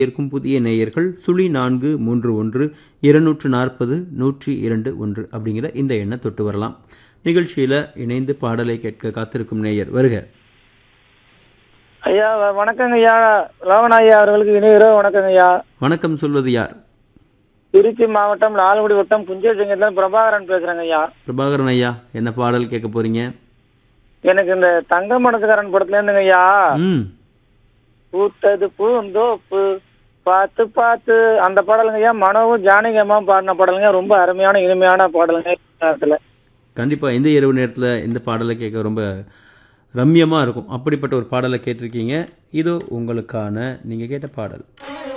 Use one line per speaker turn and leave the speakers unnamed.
இருக்கும் புதிய நேயர்கள் சுழி நான்கு மூன்று ஒன்று இருநூற்று நாற்பது நூற்றி இரண்டு ஒன்று அப்படிங்கிற இந்த எண்ணை தொட்டு வரலாம் நிகழ்ச்சியில் இணைந்து பாடலை கேட்க காத்திருக்கும் நேயர் வருக
ஐயா வ- வணக்கங்க ஐயா லோகன் ஐயா அவர்களுக்கு இணையரோ வணக்கங்க ஐயா
வணக்கம் சொல்வது யார்
திருச்சி மாவட்டம் லால்குடி வட்டம் புஞ்சசிங்கத்துல பிரபாகரன் பேசுறேங்க ஐயா
பிரபாகரன் ஐயா என்ன பாடல் கேட்க போறீங்க
எனக்கு இந்த தங்க மனசுக்காரன் படத்துல இருந்துங்க ஐயா
ம்
பூத்தது பூந்தோப்பு பார்த்து பார்த்து அந்த பாடலுங்க ஐயா மனோவும் ஜானகி அம்மா பாடின பாடலுங்க ரொம்ப அருமையான இனிமையான பாடலுங்க நேரத்துல
கண்டிப்பாக இந்த இரவு நேரத்தில் இந்த பாடலை கேட்க ரொம்ப ரம்யமாக இருக்கும் அப்படிப்பட்ட ஒரு பாடலை கேட்டிருக்கீங்க இதோ உங்களுக்கான நீங்கள் கேட்ட பாடல்